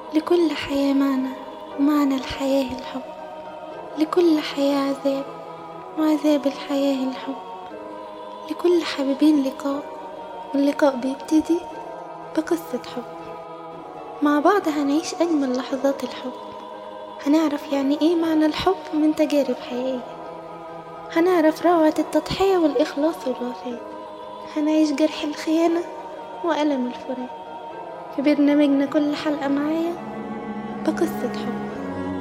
لكل حياة معنى ومعنى الحياة الحب لكل حياة عذاب وعذاب الحياة الحب لكل حبيبين لقاء واللقاء بيبتدي بقصة حب مع بعض هنعيش أجمل لحظات الحب هنعرف يعني إيه معنى الحب من تجارب حقيقية هنعرف روعة التضحية والإخلاص والوفاء هنعيش جرح الخيانة وألم الفراق في برنامجنا كل حلقة معايا بقصة حب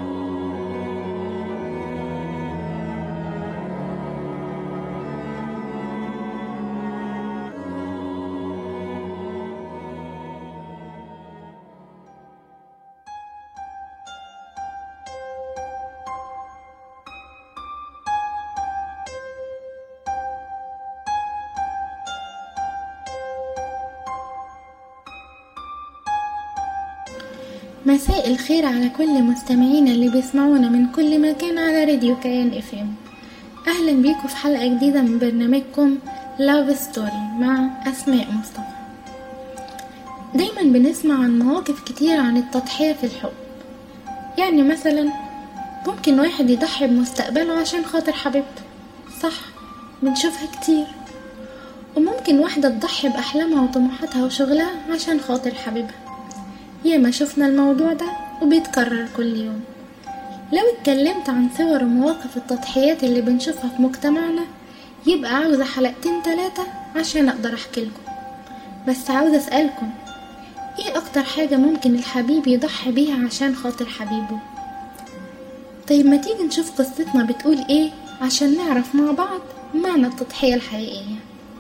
مساء الخير على كل مستمعينا اللي بيسمعونا من كل مكان على راديو كيان اف ام اهلا بيكم في حلقه جديده من برنامجكم لاف ستوري مع اسماء مصطفى دايما بنسمع عن مواقف كتير عن التضحيه في الحب يعني مثلا ممكن واحد يضحي بمستقبله عشان خاطر حبيبته صح بنشوفها كتير وممكن واحدة تضحي بأحلامها وطموحاتها وشغلها عشان خاطر حبيبها ياما شفنا الموضوع ده وبيتكرر كل يوم لو اتكلمت عن صور ومواقف التضحيات اللي بنشوفها في مجتمعنا يبقى عاوزة حلقتين تلاتة عشان اقدر احكي لكم بس عاوزة اسألكم ايه اكتر حاجة ممكن الحبيب يضحي بيها عشان خاطر حبيبه طيب ما تيجي نشوف قصتنا بتقول ايه عشان نعرف مع بعض معنى التضحية الحقيقية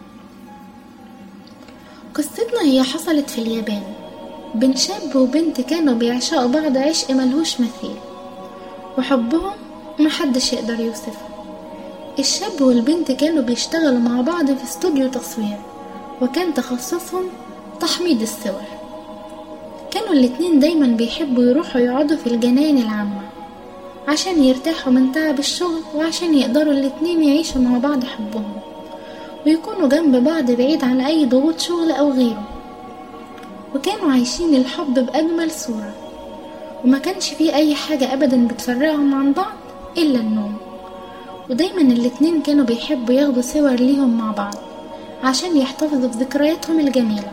قصتنا هي حصلت في اليابان بين شاب وبنت كانوا بيعشقوا بعض عشق ملهوش مثيل وحبهم محدش يقدر يوصفه الشاب والبنت كانوا بيشتغلوا مع بعض في استوديو تصوير وكان تخصصهم تحميض الصور كانوا الاتنين دايما بيحبوا يروحوا يقعدوا في الجناين العامة عشان يرتاحوا من تعب الشغل وعشان يقدروا الاتنين يعيشوا مع بعض حبهم ويكونوا جنب بعض بعيد عن أي ضغوط شغل أو غيره وكانوا عايشين الحب بأجمل صورة وما كانش فيه أي حاجة أبدا بتفرقهم عن بعض إلا النوم ودايما الاتنين كانوا بيحبوا ياخدوا صور ليهم مع بعض عشان يحتفظوا بذكرياتهم الجميلة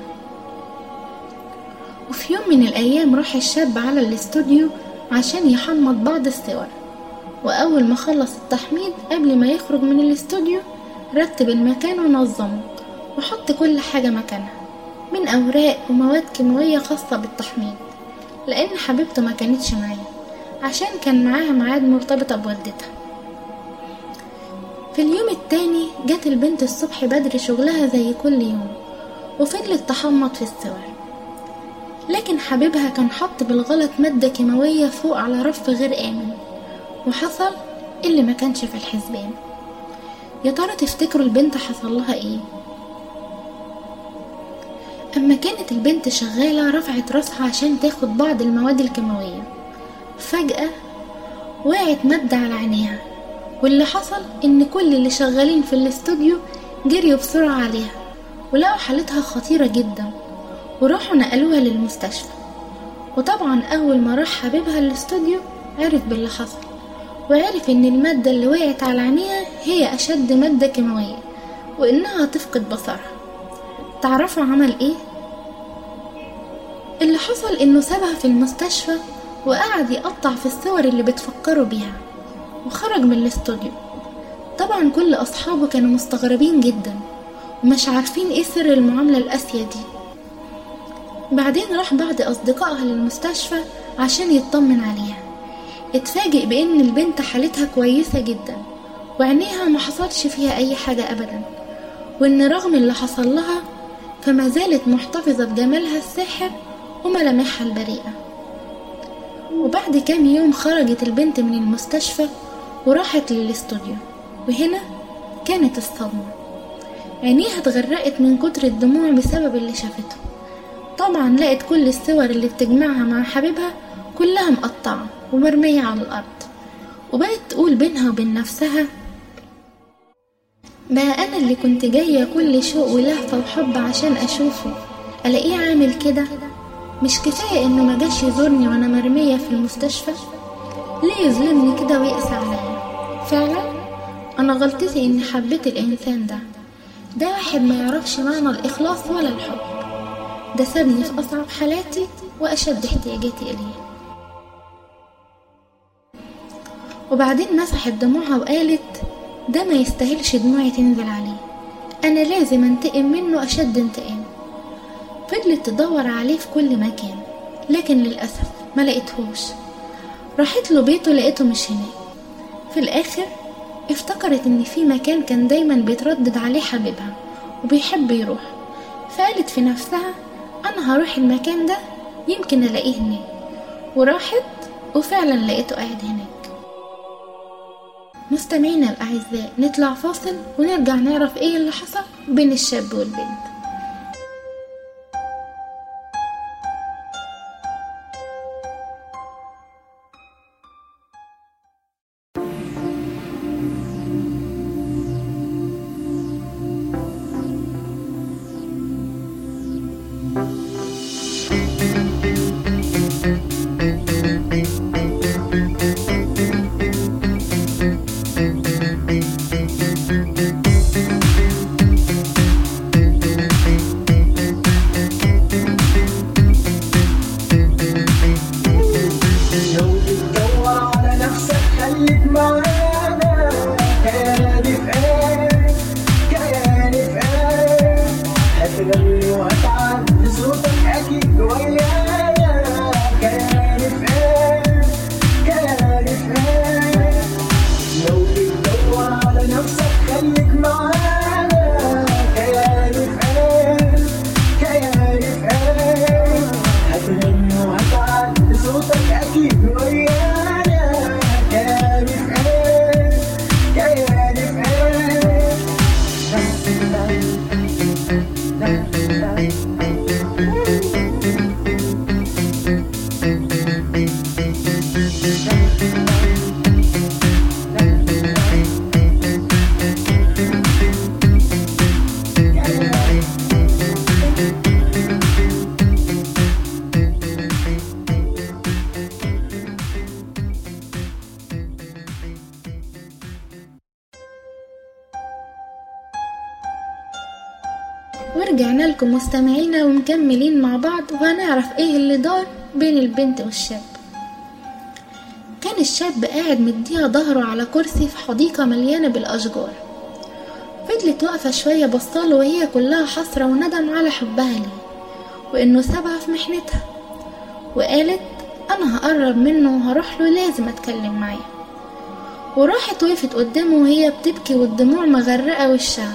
وفي يوم من الأيام راح الشاب على الاستوديو عشان يحمض بعض الصور وأول ما خلص التحميض قبل ما يخرج من الاستوديو رتب المكان ونظمه وحط كل حاجة مكانها من أوراق ومواد كيماوية خاصة بالتحميض لأن حبيبته ما كانتش معاه عشان كان معاها ميعاد مرتبطة بوالدتها في اليوم التاني جت البنت الصبح بدري شغلها زي كل يوم وفضلت تحمض في الصور لكن حبيبها كان حط بالغلط مادة كيماوية فوق على رف غير آمن وحصل اللي ما كانش في الحسبان يا ترى تفتكروا البنت حصل لها ايه أما كانت البنت شغالة رفعت راسها عشان تاخد بعض المواد الكيماوية فجأة وقعت مادة على عينيها واللي حصل إن كل اللي شغالين في الاستوديو جريوا بسرعة عليها ولقوا حالتها خطيرة جدا وراحوا نقلوها للمستشفى وطبعا أول ما راح حبيبها الاستوديو عرف باللي حصل وعرف إن المادة اللي وقعت على عينيها هي أشد مادة كيماوية وإنها تفقد بصرها تعرفوا عمل ايه اللي حصل انه سابها في المستشفى وقعد يقطع في الصور اللي بتفكروا بيها وخرج من الاستوديو طبعا كل اصحابه كانوا مستغربين جدا ومش عارفين ايه سر المعاملة القاسية دي بعدين راح بعض اصدقائها للمستشفى عشان يطمن عليها اتفاجئ بان البنت حالتها كويسة جدا وعينيها ما حصلش فيها اي حاجة ابدا وان رغم اللي حصل لها فما زالت محتفظة بجمالها الساحر وملامحها البريئة وبعد كام يوم خرجت البنت من المستشفى وراحت للاستوديو وهنا كانت الصدمة عينيها اتغرقت من كتر الدموع بسبب اللي شافته طبعا لقت كل الصور اللي بتجمعها مع حبيبها كلها مقطعة ومرمية على الأرض وبقت تقول بينها وبين نفسها بقى أنا اللي كنت جاية كل شوق ولهفة وحب عشان أشوفه ألاقيه عامل كده مش كفاية انه ما جاش يزورني وانا مرمية في المستشفى ليه يظلمني كده ويقسى عليا فعلا انا غلطتي اني حبيت الانسان ده ده واحد ما يعرفش معنى الاخلاص ولا الحب ده سابني في اصعب حالاتي واشد احتياجاتي اليه وبعدين مسحت دموعها وقالت ده ما يستاهلش دموعي تنزل عليه انا لازم انتقم منه اشد انتقام فضلت تدور عليه في كل مكان لكن للأسف ما لقيتهوش راحت له بيته لقيته مش هناك في الآخر افتكرت ان في مكان كان دايما بيتردد عليه حبيبها وبيحب يروح فقالت في نفسها انا هروح المكان ده يمكن الاقيه هناك وراحت وفعلا لقيته قاعد هناك مستمعينا الأعزاء نطلع فاصل ونرجع نعرف ايه اللي حصل بين الشاب والبنت ورجعنا لكم مستمعينا ومكملين مع بعض وهنعرف ايه اللي دار بين البنت والشاب كان الشاب قاعد مديها ظهره على كرسي في حديقة مليانة بالأشجار فضلت واقفة شوية بصاله وهي كلها حسرة وندم على حبها ليه وإنه سابها في محنتها وقالت أنا هقرب منه وهروح له لازم أتكلم معاه وراحت وقفت قدامه وهي بتبكي والدموع مغرقة وشها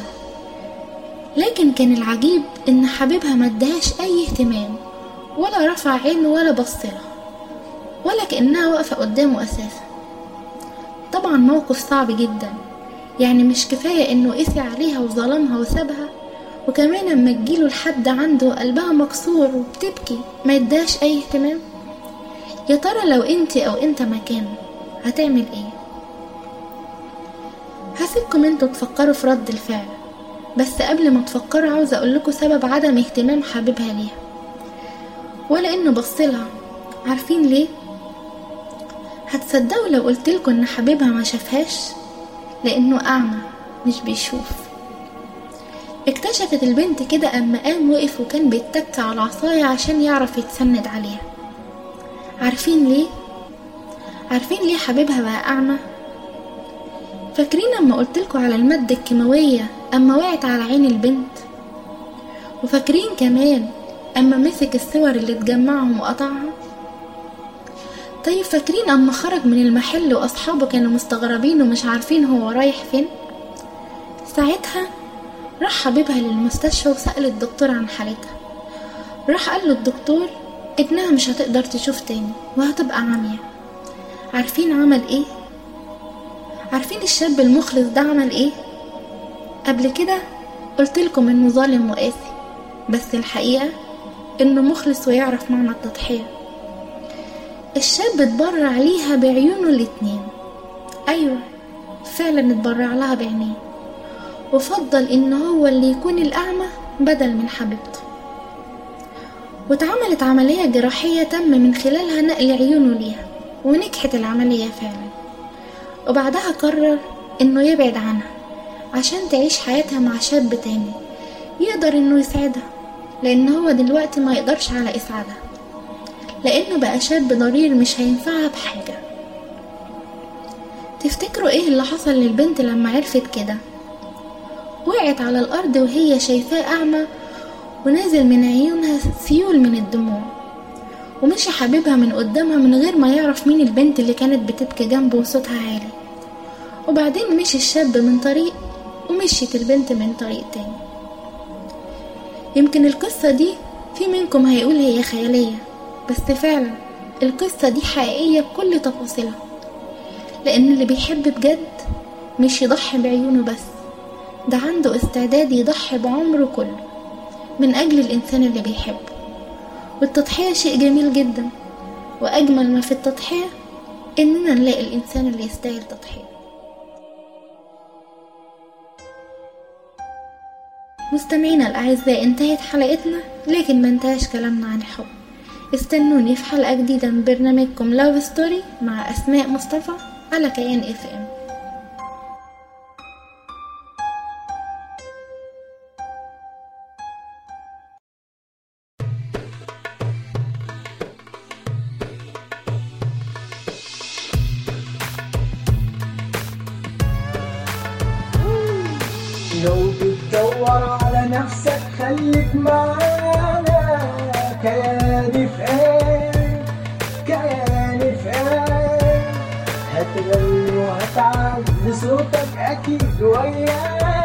لكن كان العجيب ان حبيبها ما ادهاش اي اهتمام ولا رفع عينه ولا بصلها ولا كانها واقفه قدامه اساسا طبعا موقف صعب جدا يعني مش كفايه انه قسي عليها وظلمها وسابها وكمان اما تجيله لحد عنده قلبها مكسور وبتبكي ما يداش اي اهتمام يا ترى لو انت او انت مكانه هتعمل ايه هسيبكم انتوا تفكروا في رد الفعل بس قبل ما تفكروا عاوزة اقول لكم سبب عدم اهتمام حبيبها ليها ولا انه بصلها عارفين ليه هتصدقوا لو قلتلكوا ان حبيبها ما شافهاش لانه اعمى مش بيشوف اكتشفت البنت كده اما قام وقف وكان بيتك على العصاية عشان يعرف يتسند عليها عارفين ليه عارفين ليه حبيبها بقى اعمى فاكرين اما قلتلكوا على المادة الكيماوية اما وقعت على عين البنت وفاكرين كمان اما مسك الصور اللي اتجمعهم وقطعها طيب فاكرين اما خرج من المحل واصحابه كانوا مستغربين ومش عارفين هو رايح فين ساعتها راح حبيبها للمستشفى وسأل الدكتور عن حالتها راح قال له الدكتور ابنها مش هتقدر تشوف تاني وهتبقى عمية عارفين عمل ايه عارفين الشاب المخلص ده عمل ايه قبل كده قلتلكم انه ظالم وقاسي بس الحقيقة انه مخلص ويعرف معنى التضحية الشاب اتبرع ليها بعيونه الاتنين ايوه فعلا اتبرع لها بعينيه وفضل ان هو اللي يكون الاعمى بدل من حبيبته واتعملت عملية جراحية تم من خلالها نقل عيونه ليها ونجحت العملية فعلا وبعدها قرر انه يبعد عنها عشان تعيش حياتها مع شاب تاني يقدر انه يسعدها لان هو دلوقتي ما يقدرش على اسعادها لانه بقى شاب ضرير مش هينفعها بحاجة تفتكروا ايه اللي حصل للبنت لما عرفت كده وقعت على الارض وهي شايفاه اعمى ونازل من عيونها سيول من الدموع ومشي حبيبها من قدامها من غير ما يعرف مين البنت اللي كانت بتبكي جنبه وصوتها عالي وبعدين مشي الشاب من طريق ومشيت البنت من طريق تاني يمكن القصة دي في منكم هيقول هي خيالية بس فعلا القصة دي حقيقية بكل تفاصيلها لأن اللي بيحب بجد مش يضحي بعيونه بس ده عنده استعداد يضحي بعمره كله من أجل الإنسان اللي بيحبه والتضحية شيء جميل جدا وأجمل ما في التضحية إننا نلاقي الإنسان اللي يستاهل تضحية مستمعينا الأعزاء انتهت حلقتنا لكن ما انتهاش كلامنا عن الحب استنوني في حلقة جديدة من برنامجكم لاف ستوري مع أسماء مصطفى على كيان اف ام لو بتدور على نفسك خليك معانا كياني في ايه كياني في ايه هتغني وهتعدي صوتك اكيد ويانا